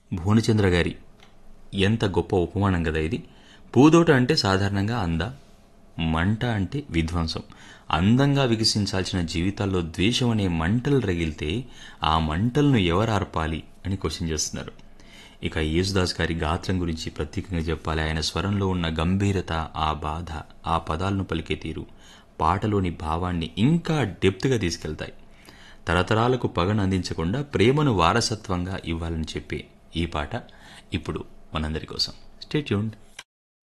భువనచంద్ర గారి ఎంత గొప్ప ఉపమానం కదా ఇది పూదోట అంటే సాధారణంగా అంద మంట అంటే విధ్వంసం అందంగా వికసించాల్సిన జీవితాల్లో ద్వేషం అనే మంటలు రగిలితే ఆ మంటలను ఎవరు ఆర్పాలి అని క్వశ్చన్ చేస్తున్నారు ఇక యేసుదాస్ గారి గాత్రం గురించి ప్రత్యేకంగా చెప్పాలి ఆయన స్వరంలో ఉన్న గంభీరత ఆ బాధ ఆ పదాలను పలికే తీరు పాటలోని భావాన్ని ఇంకా డెప్త్గా తీసుకెళ్తాయి తరతరాలకు పగను అందించకుండా ప్రేమను వారసత్వంగా ఇవ్వాలని చెప్పే ఈ పాట ఇప్పుడు మనందరి కోసం స్టే ట్యూన్డ్